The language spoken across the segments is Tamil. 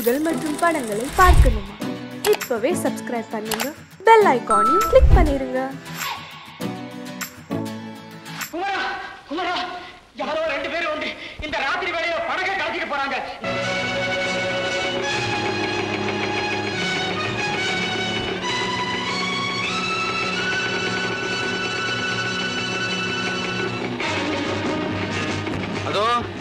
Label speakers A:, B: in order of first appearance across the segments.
A: நிகழ்ச்சிகள் மற்றும் படங்களை பார்க்கணுமா இப்பவே சப்ஸ்கிரைப் பண்ணுங்க பெல் ஐகானையும் கிளிக் பண்ணிருங்க
B: குமரா குமரா யாரோ ரெண்டு பேரும் உண்டு இந்த ராத்திரி வேலையில படகை கடத்திட்டு போறாங்க
C: அதோ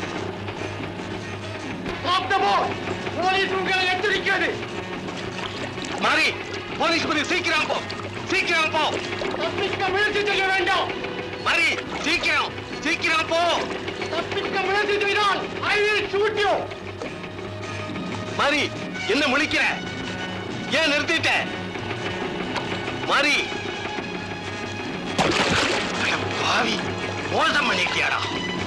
B: பார்த்தமோ போலீஸ் உங்களை எச்சரிக்கிறது
C: மாறி போலீஸ் பதி சீக்கிரம் போ சீக்கிரம் போ
B: தப்பிக்க முயற்சி செய்ய வேண்டாம்
C: மாறி சீக்கிரம் சீக்கிரம் போ
B: தப்பிக்க முயற்சி செய்தால் ஐ வில் ஷூட் யூ
C: மாறி என்ன முழிக்கிற ஏன் நிறுத்திட்ட மாறி அட பாவி மோசம் பண்ணிட்டியாடா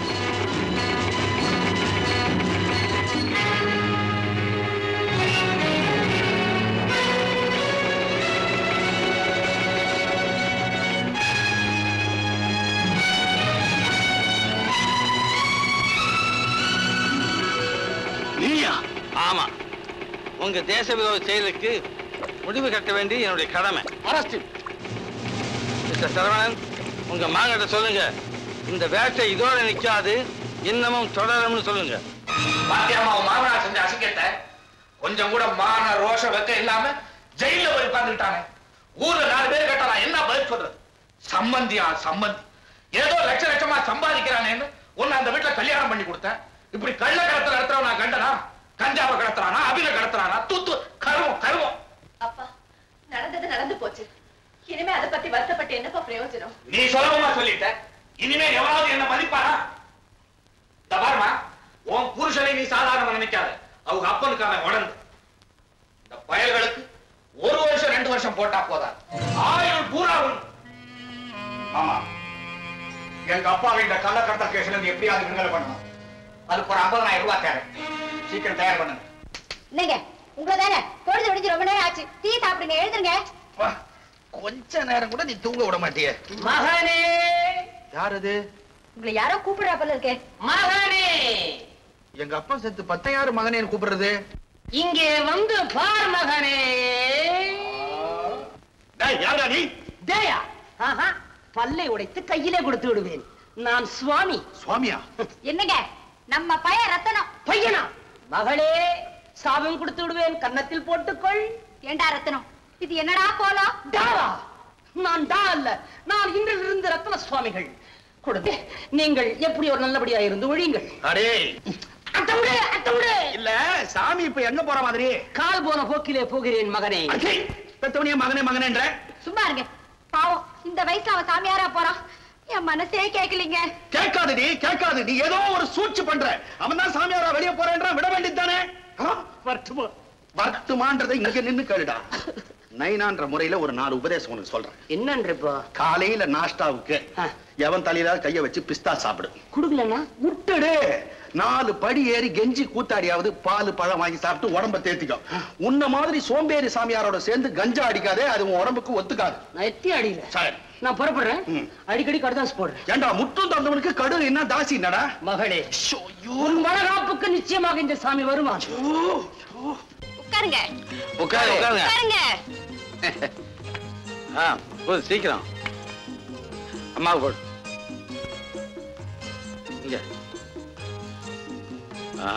C: நீயா ஆமா உங்க தேச விரோத செயலுக்கு முடிவு கட்ட வேண்டிய என்னுடைய கடமை
B: அரஸ்ட்
C: மிஸ்டர் சரவணன் உங்க மாங்கிட்ட சொல்லுங்க இந்த வேட்டை இதோட நிக்காது இன்னமும் தொடரும்னு சொல்லுங்க
D: பாத்தியாமா அவன் மாமனார் செஞ்ச அசிங்கத்தை கொஞ்சம் கூட மான ரோஷ வெக்க இல்லாம ஜெயில போய் உட்கார்ந்துட்டானே ஊர்ல நாலு பேர் கேட்டா நான் என்ன பதில் சொல்றது சம்பந்தியா சம்பந்தி ஏதோ லட்ச லட்சமா சம்பாதிக்கிறானேன்னு உன்னை அந்த வீட்டுல கல்யாணம் பண்ணி கொடுத்தேன் இப்படி கள்ள கடத்தல் நடத்துறவன் நான் கண்டனா கஞ்சாவை கடத்துறானா அபில கடத்துறானா தூத்து கருவம் கருவம்
E: அப்பா நடந்தது நடந்து போச்சு இனிமே அதை பத்தி வருத்தப்பட்டு என்னப்பா பிரயோஜனம்
D: நீ சுலபமா சொல்லிட்ட இனிமே எவனாவது என்ன மதிப்பானா இந்த பாரும்மா உன் புருஷனை நீ சாதாரண நினைக்காத அவங்க அப்பனுக்கு அவன் உடந்து இந்த பயல்களுக்கு ஒரு வருஷம் ரெண்டு வருஷம் போட்டா போதா ஆயுள் பூரா உண்டு. ஆமா எங்க அப்பாவை இந்த கள்ளக்கடத்தல் கேஸ்ல இருந்து எப்படியாவது விடுதலை பண்ணணும் அதுக்கு ஒரு ஐம்பதாயிரம் ரூபாய் தேவை சீக்கிரம் தயார் பண்ணுங்க
E: என்னங்க உங்களை தானே பொழுது விடிஞ்சு ரொம்ப நேரம் ஆச்சு டீ சாப்பிடுங்க எழுதுங்க
D: வா, கொஞ்ச நேரம் கூட நீ தூங்க விட மாட்டியே
B: மகனே
D: யார் அது
E: உங்களை யாரோ கூப்பிடுறா போல இருக்கே
B: மகனே
D: எங்க அப்பா செத்து பத்தையாறு மகனேன்னு கூப்பிடுறது
B: இங்கே வந்து பார் மகனே
D: டேய், யாரா நீ
B: டேயா ஆஹா பல்லை உடைத்து கையிலே கொடுத்து விடுவேன் நான் சுவாமி
D: சுவாமியா
E: என்னங்க நம்ம பைய ரத்தனம்
B: பையனா மகளே சாபம் கொடுத்து விடுவேன் கன்னத்தில் போட்டுக்கொள்
E: ஏண்டா ரத்தனம் இது என்னடா போலாம்
B: டாவா நான் டா அல்ல நான் இன்றிலிருந்து ரத்ன சுவாமிகள் கொடுங்க நீங்கள் எப்படி ஒரு நல்லபடியா இருந்து ஒழியுங்கள்
D: அடே
B: அத்தவிடு அத்தவிடு
D: இல்ல சாமி இப்ப எங்க போற மாதிரி
B: கால் போன போக்கிலே போகிறேன் மகனே
D: அச்சே, பெத்தவனையே மகனே மகனேன்ற
E: சும்மா இருங்க பாவம் இந்த வயசுல அவன் சாமியாரா போறான் என் மனசே கேட்கலீங்க
D: கேட்காது நீ கேட்காது நீ ஏதோ ஒரு சூழ்ச்சி பண்ற அவன் தான் சாமியாரா வெளியே போறேன்றா விட வேண்டியதானே
B: வரட்டுமா
D: வருத்தமான்றதை இங்க நின்னு கேளுடா நைனான்ற முறையில ஒரு நாலு உபதேசம் உனக்கு சொல்றேன்
B: என்னன்றப்பா
D: காலையில நாஷ்டாவுக்கு
B: ஆ.
D: எவன் தலையில கைய வச்சு பிஸ்தா சாப்பிடு
B: குடுக்கலன்னா
D: விட்டுடு நாலு படி ஏறி கெஞ்சி கூத்தாடியாவது பால் பழம் வாங்கி சாப்பிட்டு உடம்ப தேத்திக்கோ உன்ன மாதிரி சோம்பேறி சாமியாரோட சேர்ந்து கஞ்சா அடிக்காதே அது உன் உடம்புக்கு ஒத்துக்காது
B: நான் எத்தி அடியில
D: சரி
B: நான் புறப்படுறேன்
D: ம்.
B: அடிக்கடி கடுதாசு போடுறேன்
D: ஏண்டா முற்றும் தந்தவனுக்கு கடு என்ன தாசி என்னடா
B: மகளே உன் வளகாப்புக்கு நிச்சயமாக இந்த சாமி வருவான்
E: உட்காருங்க
C: உட்காரு உட்காருங்க
E: உட்காருங்க
C: ஆ போது சீக்கிரம் அம்மாவுக்கு போடு இங்க ஆ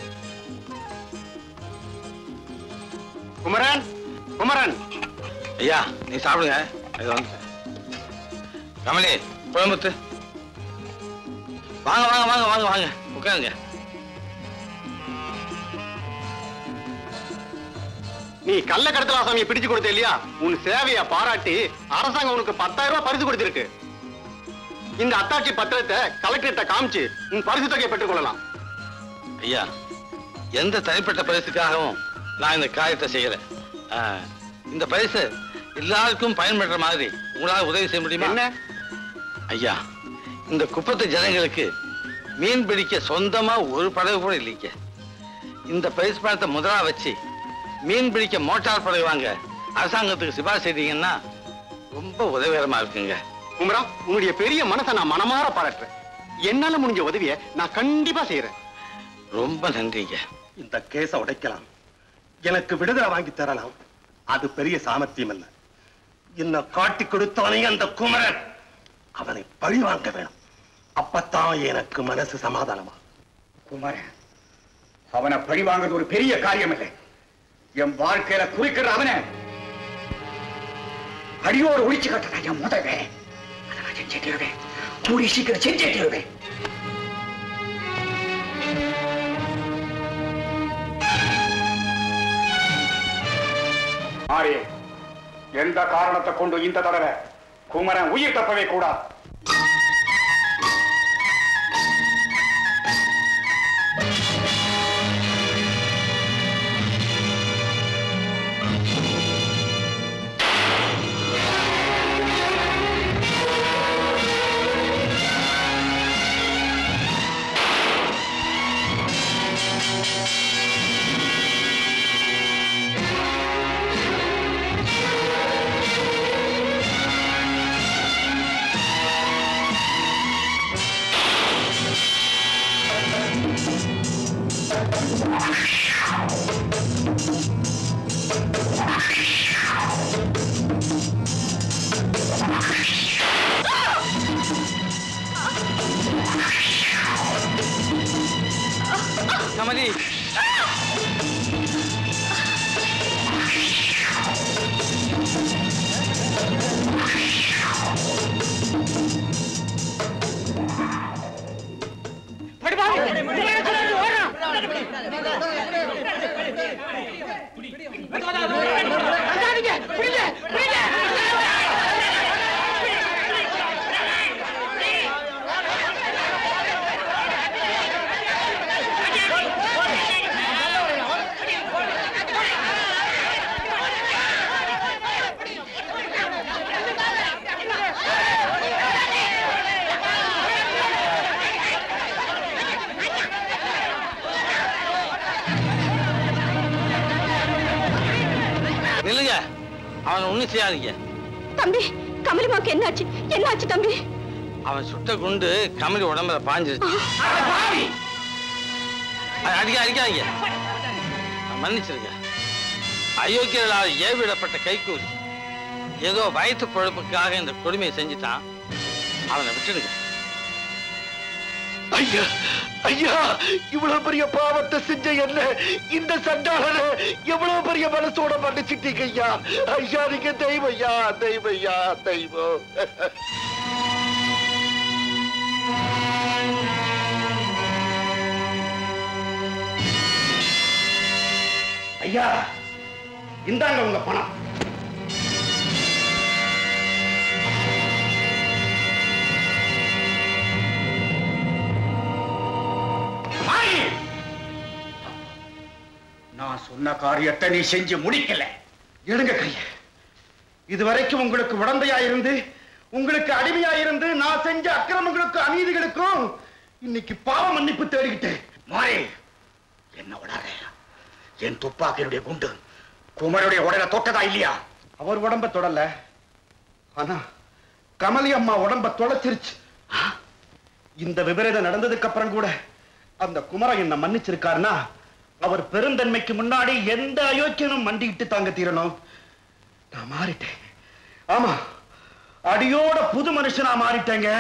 D: குமரன் குமரன்
C: ஐயா நீ சாப்பிடுங்க இது வந்து கமலி குழம்புத்து வாங்க வாங்க வாங்க வாங்க வாங்க உட்காருங்க
F: நீ கள்ள கடத்தலா சாமியை பிடிச்சு கொடுத்த இல்லையா உன் சேவையை பாராட்டி அரசாங்கம் உனக்கு பத்தாயிரம் ரூபாய் பரிசு கொடுத்திருக்கு இந்த அத்தாட்சி பத்திரத்தை கலெக்டர்கிட்ட காமிச்சு உன் பரிசு தொகையை பெற்றுக் கொள்ளலாம்
C: ஐயா எந்த தனிப்பட்ட பரிசுக்காகவும் நான் இந்த காரியத்தை செய்யல ஆ, இந்த பரிசு எல்லாருக்கும் பயன்படுற மாதிரி உங்களால் உதவி செய்ய முடியுமா
F: என்ன
C: ஐயா இந்த குப்பத்து ஜனங்களுக்கு மீன் பிடிக்க சொந்தமா ஒரு படகு கூட இல்லைங்க இந்த பரிசு பணத்தை முதலா வச்சு மீன் பிடிக்க மோட்டார் படகு வாங்க அரசாங்கத்துக்கு சிபாரிசு செய்தீங்கன்னா ரொம்ப உதவிகரமா இருக்குங்க
F: குமரா உன்னுடைய பெரிய மனசை நான் மனமாற பாராட்டுறேன் என்னால முடிஞ்ச உதவியை நான் கண்டிப்பா செய்யறேன்
C: ரொம்ப நன்றிங்க
D: இந்த கேஸ உடைக்கலாம்
G: எனக்கு விடுதலை வாங்கி தரலாம் அது பெரிய சாமர்த்தியம் அல்ல என்ன காட்டி கொடுத்தவனை அந்த குமரன் அவனை பழி வாங்க வேணும் அப்பத்தான் எனக்கு மனசு சமாதானமா
H: குமாரன் அவனை பழி வாங்குறது ஒரு பெரிய காரியம் இல்லை என் வாழ்க்கையில குறிக்கிற அவனை அடியோடு ஒழிச்சு கட்டதான் என் முதல் வேலை அதை நான் செஞ்சே தீருவேன் கூடி சீக்கிரம் செஞ்சே தீருவேன் மாறி எந்த காரணத்தை கொண்டு இந்த தடவை குமரன் உயிர் தப்பவே கூடாது
C: கமலி நில்லுங்க அவனை ஒண்ணும் செய்யாதீங்க
E: தம்பி கமலிமாவுக்கு என்னாச்சு என்னாச்சு தம்பி
C: அவன் சுட்ட குண்டு கமலி உடம்புல பாஞ்சிருச்சு அ- அடிக்க அடிக்காதீங்க மன்னிச்சிருங்க அயோக்கியர்களால் ஏவிடப்பட்ட கைக்கூலி ஏதோ வயிற்று பொழப்புக்காக இந்த கொடுமையை செஞ்சுட்டான் அவனை விட்டுடுங்க
G: ஐயா ஐயா இவ்வளவு பெரிய பாவத்தை செஞ்ச என்ன இந்த சண்டாளனை எவ்வளவு பெரிய மனசோட மன்னிச்சிட்டீங்க ஐயா ஐயா நீங்க தெய்வம் ஐயா தெய்வம் ஐயா தெய்வம்
H: ஐயா இந்தாங்க உங்க பணம் மாறி! நான் சொன்ன காரியத்தை நீ செஞ்சு முடிக்கல எடுங்க கைய இதுவரைக்கும் உங்களுக்கு உடந்தையா இருந்து உங்களுக்கு அடிமையா இருந்து நான் செஞ்ச அக்கிரமங்களுக்கும் அநீதிகளுக்கும் இன்னைக்கு பாவ மன்னிப்பு தேடிக்கிட்டேன் மாறி என்ன விடாத என் துப்பாக்கியுடைய குண்டு குமருடைய உடலை தொட்டதா இல்லையா அவர் உடம்ப தொடல ஆனா கமலி அம்மா உடம்ப தொலைச்சிருச்சு இந்த விபரீதம் நடந்ததுக்கு அப்புறம் கூட அந்த குமரன் என்ன மன்னிச்சிருக்காருன்னா அவர் பெருந்தன்மைக்கு முன்னாடி எந்த அயோக்கியனும் மண்டிட்டு தாங்க தீரணும் நான் மாறிட்டேன் ஆமா அடியோட புது மனுஷனா மாறிட்டேங்க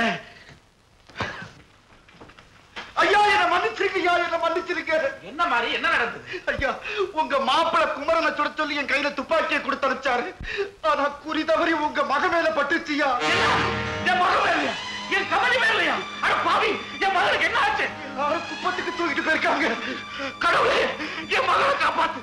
H: ஐயா என்ன மன்னிச்சிருக்க ஐயா என்ன மன்னிச்சிருக்க
D: என்ன மாதிரி என்ன நடந்தது
H: ஐயா உங்க மாப்பிள குமரனை சுட சொல்லி என் கையில துப்பாக்கியை கொடுத்து அனுப்பிச்சாரு ஆனா குறி தவறி உங்க மக மேல பட்டுச்சியா
D: என் மகன் வேலையா என் கமலி வேலையா அட பாவி என் மகனுக்கு என்ன ஆச்சு
H: எல்லாரும் குப்பத்துக்கு தூக்கிட்டு போயிருக்காங்க
D: கடவுளே என் மகனை காப்பாத்து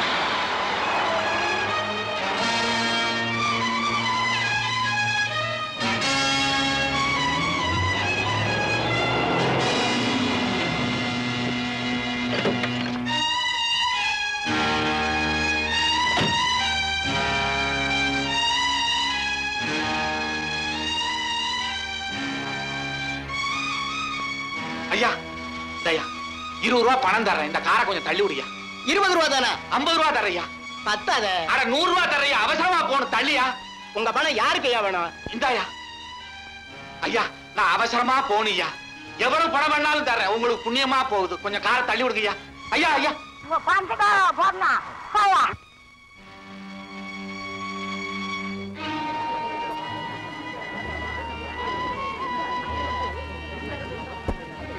D: ஐயா தயா இருபது ரூபா பணம் தரேன் இந்த காரை கொஞ்சம் தள்ளி விடியா
I: இருபது ரூபா தானே
D: ஐம்பது ரூபா தரையா
I: பத்தாத
D: அட நூறு ரூபா தரையா அவசரமா போகணும் தள்ளியா
I: உங்க பணம் யாருக்கு ஐயா வேணும்
D: இந்தாயா ஐயா நான் அவசரமா போனியா எவ்வளவு பணம் வேணாலும் தரேன் உங்களுக்கு புண்ணியமா போகுது கொஞ்சம் காரை தள்ளி விடுங்கய்யா ஐயா ஐயா
J: பஞ்சக்கார போடணும்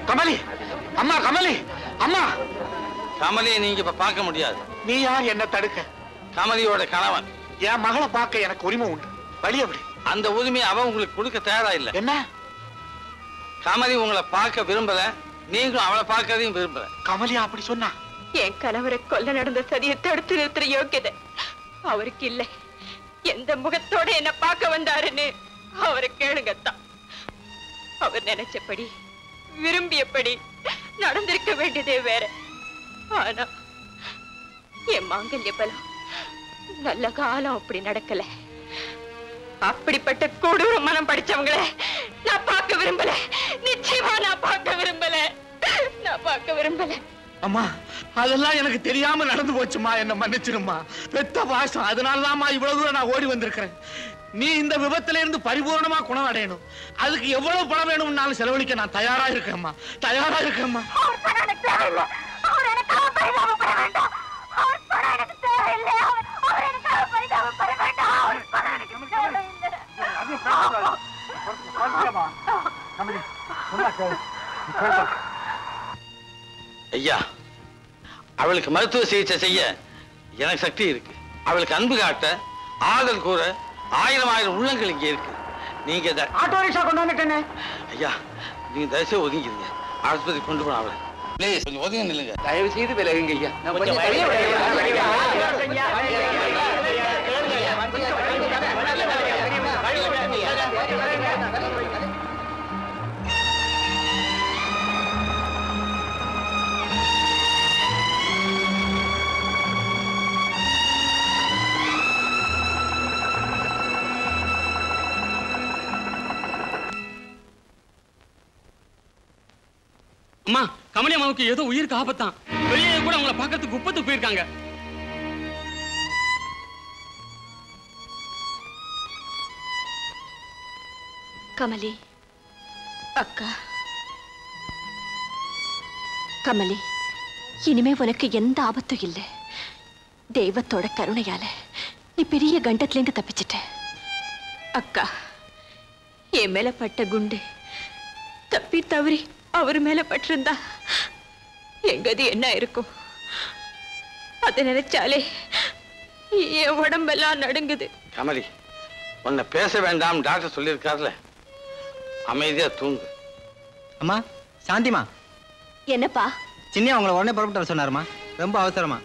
H: கமலி அம்மா கமலி அம்மா
C: கமலியை நீங்க இப்ப பார்க்க முடியாது
H: நீ யார் என்ன தடுக்க
C: கமலியோட கணவன்
H: என் மகளை பார்க்க எனக்கு உரிமை உண்டு வழி எப்படி
C: அந்த உரிமையை அவ உங்களுக்கு கொடுக்க தயாரா இல்ல
H: என்ன
C: கமலி உங்களை பார்க்க விரும்பல நீங்களும் அவளை பார்க்கறதையும் விரும்பல
H: கமலியா அப்படி சொன்னா
E: என் கணவரை கொல்ல நடந்த சதியை தடுத்து நிறுத்துற யோக்கியதை அவருக்கு இல்லை எந்த முகத்தோட என்ன பார்க்க வந்தாருன்னு அவரை கேளுங்கத்தான் அவர் நினைச்சபடி விரும்பியபடி நடந்திருக்க வேண்டியதே வேற ஆனா என் மாங்கல்ய பலம் நல்ல காலம் அப்படி நடக்கல அப்படிப்பட்ட கொடூர மனம் படிச்சவங்கள நான் பார்க்க விரும்பல நிச்சயமா நான் பார்க்க விரும்பல நான் பார்க்க விரும்பல
H: அம்மா அதெல்லாம் எனக்கு தெரியாம நடந்து போச்சுமா என்ன மன்னிச்சிருமா பெத்த பாசம் அதனாலதாம்மா இவ்வளவு தூரம் நான் ஓடி வந்திருக்கிறேன் நீ இந்த விபத்துல இருந்து பரிபூர்ணமா குணம் அடையணும் அதுக்கு எவ்வளவு பணம் வேணும்னாலும் செலவழிக்க நான் தயாரா இருக்கேம்மா தயாரா இருக்கேம்மா
C: ஐயா அவளுக்கு மருத்துவ சிகிச்சை செய்ய எனக்கு சக்தி இருக்கு அவளுக்கு அன்பு காட்ட ஆதல் கூற ஆயிரம் ஆயிரம் உள்ளங்கள் இங்க இருக்கு நீங்க இத-
B: ஆட்டோ ரிக்ஷா கொண்டு வந்துட்டேனே
C: ஐயா நீங்க தயவுசெய்து ஒதுங்கிடுங்க ஆஸ்பத்திரி கொண்டு போன அவளை ப்ளீஸ் கொஞ்சம் ஒதுங்க நில்லுங்க
I: தயவு செய்து விலகுங்க ஐயா
B: கொஞ்சம் வெளியே
J: அம்மா கமலி அம்மாவுக்கு ஏதோ உயிருக்கு ஆபத்தான் வெளியே கூட அவங்கள பார்க்கறதுக்கு குப்பத்துக்கு போயிருக்காங்க
E: கமலி அக்கா கமலி இனிமே உனக்கு எந்த ஆபத்தும் இல்லை தெய்வத்தோட கருணையால நீ பெரிய கண்டத்திலேருந்து தப்பிச்சிட்ட அக்கா என் மேல பட்ட குண்டு தப்பி தவறி அவர் மேல பட்டிருந்தா எங்கது என்ன இருக்கும் அதை நினைச்சாலே என் உடம்பெல்லாம் நடுங்குது
C: கமலி உன்னை பேச வேண்டாம் டாக்டர் சொல்லியிருக்காருல அமைதியா தூங்கு
I: அம்மா சாந்திமா
E: என்னப்பா
I: சின்ன அவங்கள உடனே புறப்பட்டு வர சொன்னாருமா ரொம்ப அவசரமா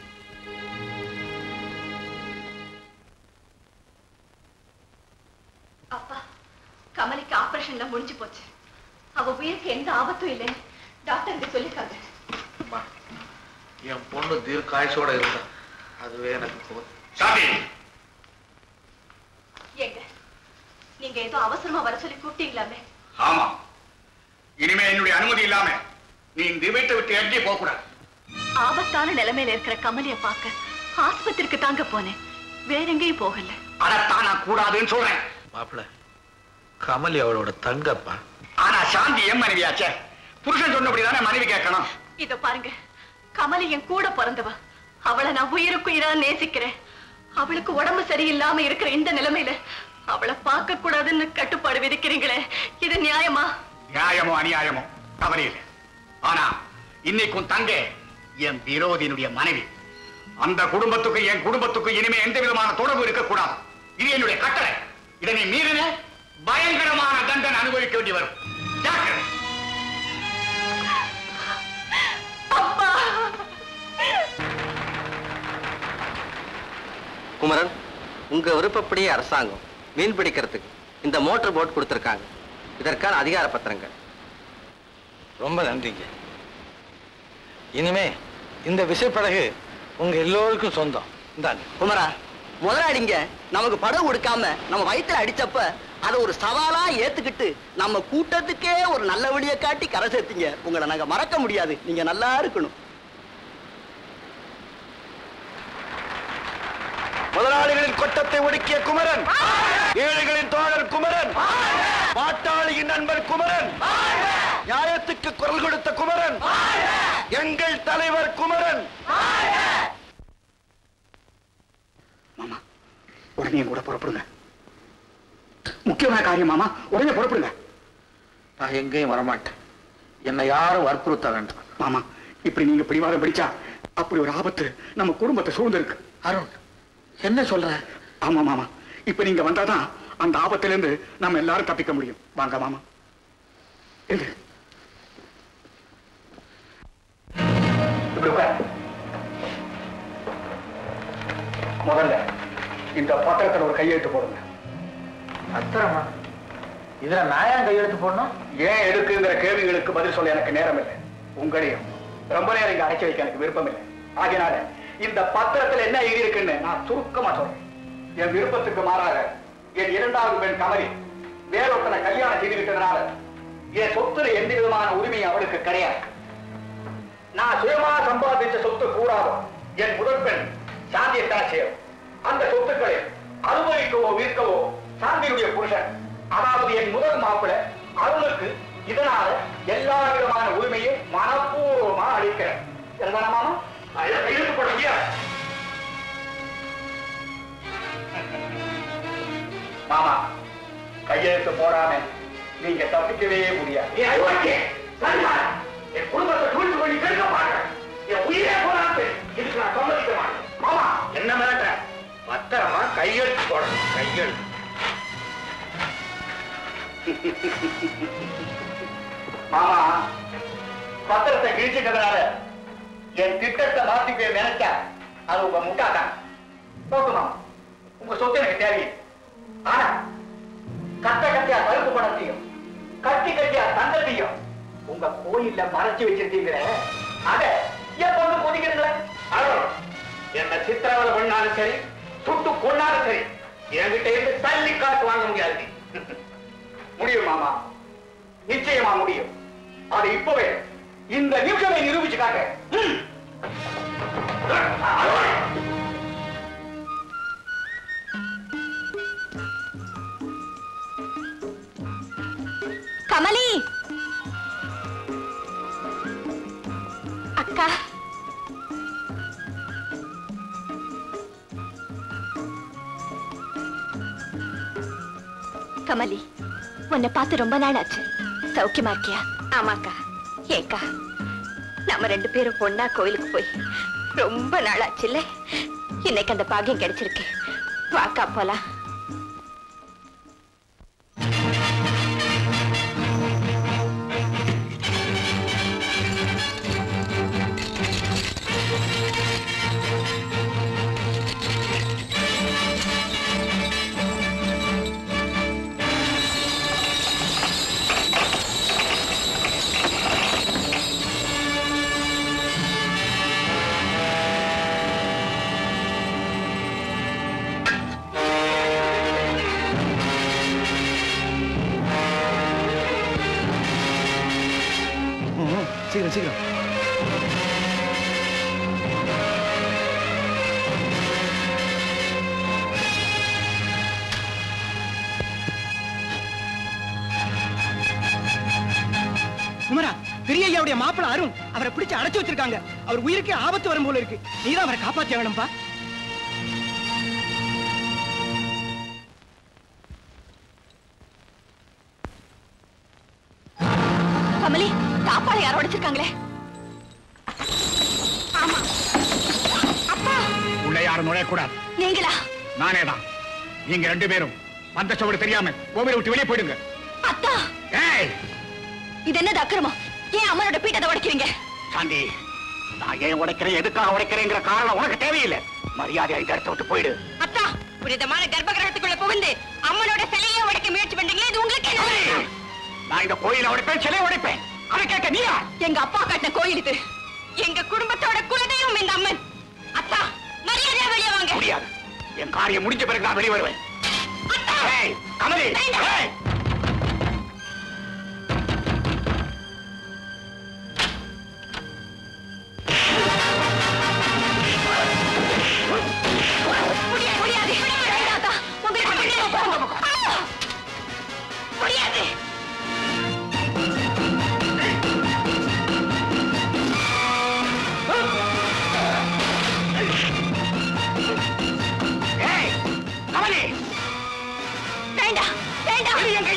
E: அப்பா கமலிக்கு ஆபரேஷன்ல முடிஞ்சு போச்சு அவ உயிருக்கு எந்த ஆபத்தும் இல்லைன்னு டாக்டர் இங்க சொல்லிருக்காங்க
G: என் பொண்ணு தீர்க்காயுசோட இருந்தா அதுவே எனக்கு போதும்
D: சாந்தி
E: ஏங்க நீங்க ஏதோ அவசரமா வர சொல்லி கூப்பிட்டீங்களாமே
D: ஆமா இனிமே என்னுடைய அனுமதி இல்லாம நீ இந்த வீட்டை விட்டு எங்கே போக கூடாது
E: ஆபத்தான நிலைமையில இருக்கிற கமலிய பார்க்க ஆஸ்பத்திரிக்கு தாங்க போனேன் வேற எங்கேயும் போகல
D: அதைத்தான் நான் கூடாதுன்னு சொல்றேன்
G: மாப்பிள்ள கமலி அவளோட தங்கப்பா
D: ஆனா சாந்தி என் மனைவியாச்சே புருஷன் சொன்னபடிதானே மனைவி கேட்கணும்
E: இத பாருங்க கமலி என் கூட பிறந்தவ அவளை நான் உயிருக்குயிரா நேசிக்கிறேன் அவளுக்கு உடம்பு சரியில்லாம இருக்கிற இந்த நிலைமையில அவளை பார்க்க கூடாதுன்னு கட்டுப்பாடு விதிக்கிறீங்களே இது நியாயமா
D: நியாயமோ அநியாயமோ தவறில்லை ஆனா இன்னைக்கும் தங்க என் விரோதியினுடைய மனைவி அந்த குடும்பத்துக்கு என் குடும்பத்துக்கு இனிமே எந்த விதமான தொடர்பு இருக்கக்கூடாது இது என்னுடைய கட்டளை இதனை மீறின பயங்கரமான தண்டனை அனுபவிக்க வேண்டி வரும் ஜாக்கிரதை
K: குமரன் உங்க விருப்பப்படியே அரசாங்கம் மீன் பிடிக்கிறதுக்கு இந்த மோட்டார் போட் கொடுத்திருக்காங்க இதற்கான அதிகார பத்திரங்கள்
C: ரொம்ப நன்றிங்க இனிமே இந்த விசைப்படகு உங்க எல்லோருக்கும் சொந்தம் இந்தாங்க
I: குமரா முதலாளிங்க நமக்கு படம் கொடுக்காம நம்ம வயித்துல அடிச்சப்ப அதை ஒரு சவாலா ஏத்துக்கிட்டு நம்ம கூட்டத்துக்கே ஒரு நல்ல வழியை காட்டி கரை சேர்த்தீங்க உங்களை நாங்க மறக்க முடியாது நீங்க நல்லா இருக்கணும்
G: முதலாளிகளின் கொட்டத்தை ஒடுக்கிய குமரன் ஏழைகளின் தோழர் குமரன் பாட்டாளியின் நண்பர் குமரன் நியாயத்துக்கு குரல் கொடுத்த குமரன் எங்கள் தலைவர் குமரன்
D: மாமா உடனே என் கூட புறப்படுங்க முக்கியமான காரியம் மாமா உடனே புறப்படுங்க
G: நான் எங்கேயும் வரமாட்டேன்
H: என்னை யாரும் வற்புறுத்த வேண்டாம் மாமா இப்படி நீங்க பிடிவாதம் பிடிச்சா அப்படி ஒரு ஆபத்து நம்ம குடும்பத்தை சூழ்ந்திருக்கு அருண் என்ன சொல்ற ஆமா மாமா இப்ப நீங்க வந்தாதான் அந்த ஆபத்திலிருந்து நம்ம எல்லாரும் தப்பிக்க முடியும் வாங்க மாமா எங்க இப்படி உட்கார். முதல்ல இந்த பத்திரத்துல ஒரு கையெழுத்து போடுங்க
L: பத்திரமா இதுல நான் ஏன் கையெழுத்து போடணும்
H: ஏன் எடுக்குங்கிற கேள்விகளுக்கு பதில் சொல்ல எனக்கு நேரம் இல்லை உங்களையும் ரொம்ப நேரம் இங்க அடைச்சு வைக்க எனக்கு விருப்பம் இல்லை ஆகையினால இந்த பத்திரத்துல என்ன எழுதி இருக்குன்னு நான் சுருக்கமா சொல்றேன் என் விருப்பத்துக்கு மாறாக என் இரண்டாவது பெண் கமலி வேறொருத்தனை கல்யாணம் செய்து விட்டதுனால என் சொத்துல எந்த விதமான உரிமை அவளுக்கு கிடையாது நான் சுயமா சம்பாதிச்ச சொத்து கூடாதோ என் முதல் பெண் சாந்தியத்தான் செய்யும் அந்த சொத்துக்களை அனுபவிக்கவோ விற்கவோ சாந்தியுடைய புருஷன் அதாவது என் முதல் மாப்பிள அவளுக்கு இதனால எல்லா விதமான உரிமையும் மனப்பூர்வமா அளிக்கிறேன் சரிதானா மாமா இழுத்து போட முடியாது மாமா கையெழுத்து போடாம நீங்க தப்பிக்கவே முடியாது என் குடும்பத்தை சூழ்ச்சி பண்ணி கேட்க மாட்டேன் என் உயிரே போறாது இதுக்கு நான் சம்மதிக்க மாட்டேன் மாமா என்ன மிரட்ட பத்திரமா கையெழுத்து போடணும் கையெழுத்து மாமா பத்திரத்தை கிழிச்சிட்டதுனால என் திட்டத்தை மாத்தி போய் நினைச்சா அது உங்க முட்டாதான் போட்டுமா உங்க சொத்து எனக்கு தேவை ஆனா கட்ட கட்டியா கருப்பு பணத்தையும் கட்டி கட்டியா தங்கத்தையும் உங்க கோயில்ல மறைச்சு வச்சிருக்கீங்களே அத ஏன் வந்து கொதிக்கிறீங்களே என்ன சித்திரவதை பண்ணாலும் சரி சுட்டு கொண்டாலும் சரி என்கிட்ட இருந்து தள்ளி காசு வாங்க முடியாது முடியும் மாமா நிச்சயமா முடியும் அது இப்பவே இந்த நிமிஷமே நிரூபிச்சு காட்ட ம்.
E: கமலி அக்கா கமலி உன்னை பார்த்து ரொம்ப நாள் ஆச்சு சௌக்கியமா இருக்கியா ஆமாக்கா ஏக்கா நம்ம ரெண்டு பேரும் பொண்ணா கோயிலுக்கு போய் ரொம்ப நாள் ஆச்சுல்ல இன்னைக்கு அந்த பாக்கியம் கிடைச்சிருக்கு வாக்கா போலாம்
M: சீக்கிரம் சீக்கிரம்
N: குமரா பெரிய ஐயாவுடைய மாப்பிள அருண் அவரை பிடிச்சு அடைச்சு வச்சிருக்காங்க அவர் உயிருக்கு ஆபத்து வரும் போல இருக்கு நீதான் அவரை காப்பாத்தி வேணும்பா
E: கமலி தாப்பாள யாரோ உடைச்சிருக்காங்களே ஆமா அப்பா
H: உள்ள யாரும் நுழையக்கூடாது
E: நீங்களா
H: நானே தான் நீங்க ரெண்டு பேரும் வந்த சோடு தெரியாம கோவிலை விட்டு வெளியே போயிடுங்க
E: அத்தா
H: ஏய்
E: இது என்னது அக்கிரமம் ஏன் அம்மனோட பீட்டத்தை உடைக்கிறீங்க
H: சாந்தி நான் ஏன் உடைக்கிறேன் எதுக்காக உடைக்கிறேங்கிற காரணம் உனக்கு தேவையில்லை மரியாதை இந்த இடத்த விட்டு போயிடு
E: அத்தா புனிதமான கர்ப்ப கிரகத்துக்குள்ள புகுந்து அம்மனோட சிலையை உடைக்க முயற்சி பண்றீங்களே இது உங்களுக்கு என்ன
H: நான் இந்த கோயிலை உடைப்பேன் சிலையை உடைப்பேன் அதை கேட்க நீயா
E: எங்க அப்பா கட்டின கோயில் இது எங்க குடும்பத்தோட குலதெய்வம் இந்த அம்மன் அத்தா மரியாதையா வெளியே வாங்க
H: முடியாது என் காரியம் முடிஞ்ச பிறகு நான் வெளியே வருவேன் ஏய், கமலி ஏய்.
E: முடியாது முடியாது வேண்டாம் அத்தா. உங்களுக்கு முடியாது. ஆ! முடியாது
H: ஏய், கமலி
E: வேண்டாம் வேண்டாம்
H: வெளியே எங்க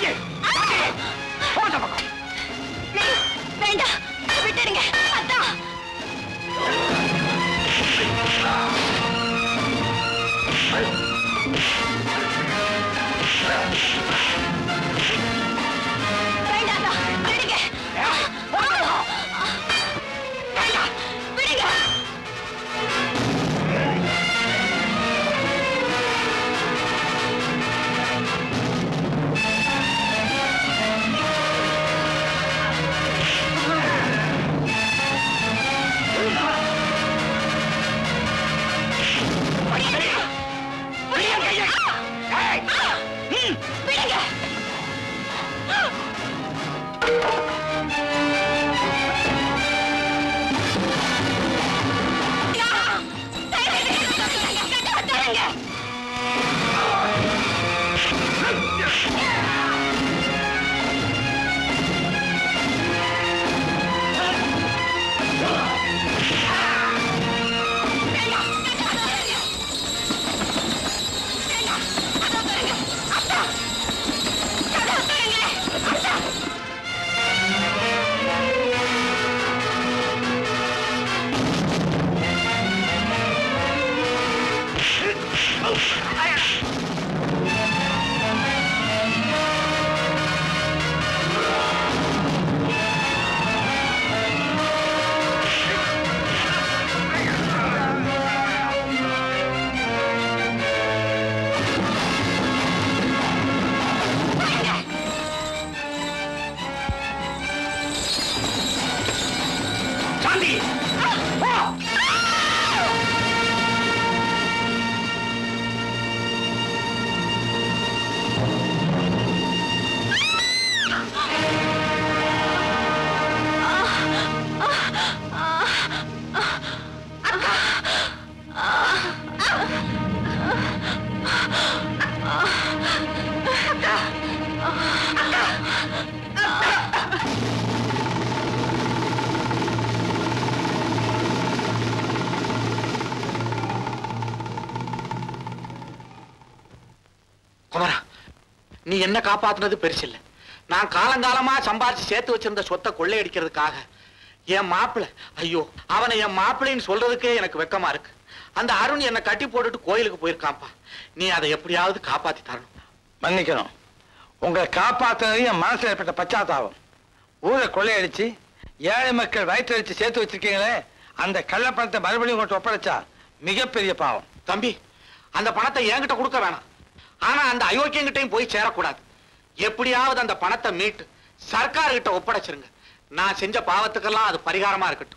D: சாந்தி குமரா நீ என்ன காப்பாத்துனது பெருசு இல்ல நான் காலங்காலமா சம்பாதிச்சு சேர்த்து வச்சிருந்த சொத்தை கொள்ளையடிக்கிறதுக்காக என் மாப்பிளை ஐயோ அவனை என் மாப்பிள்ளைன்னு சொல்றதுக்கே எனக்கு வெக்கமா இருக்கு அந்த அருண் என்னை கட்டி போட்டுட்டு கோயிலுக்கு போயிருக்கான்ப்பா நீ அதை எப்படியாவது காப்பாத்தி தரணும்
C: மன்னிக்கணும் உங்களை காப்பாத்துறது என் மனசுல ஏற்பட்ட பச்சாத்தாபம் ஊரை கொள்ளையடிச்சு ஏழை மக்கள் வயிற்றடிச்சு சேர்த்து வச்சிருக்கீங்களே அந்த கள்ளப்பணத்தை மறுபடியும் உங்கள்கிட்ட ஒப்படைச்சா மிகப்பெரிய பாவம்
D: தம்பி அந்த பணத்தை என்கிட்ட கொடுக்க வேணாம் ஆனா அந்த அயோக்கியங்கிட்டையும் போய் சேரக்கூடாது எப்படியாவது அந்த பணத்தை மீட்டு சர்க்கார் கிட்ட ஒப்படைச்சிருங்க நான் செஞ்ச பாவத்துக்கெல்லாம் அது பரிகாரமா இருக்கட்டும்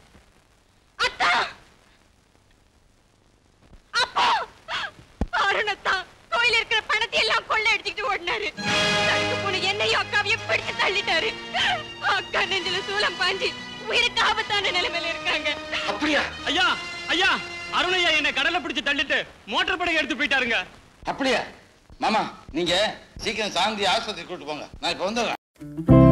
E: அருணத்தான் கோயில இருக்கிற பணத்தை எல்லாம் கொள்ளை அடிச்சுக்கிட்டு ஓடினாரு தடுத்து போன என்னையும் அக்காவையும் பிடிச்சு தள்ளிட்டாரு அக்கா நெஞ்சில சூலம் பாஞ்சி உயிருக்கு ஆபத்தான நிலைமையில இருக்காங்க
D: அப்படியா
J: ஐயா ஐயா அருணையா என்னை கடலை பிடிச்சு தள்ளிட்டு மோட்டார் படகு எடுத்து போயிட்டாருங்க
C: அப்படியா மாமா நீங்க சீக்கிரம் சாந்தி ஆஸ்பத்திரி கூட்டு போங்க நான் இப்ப வந்துடுறேன்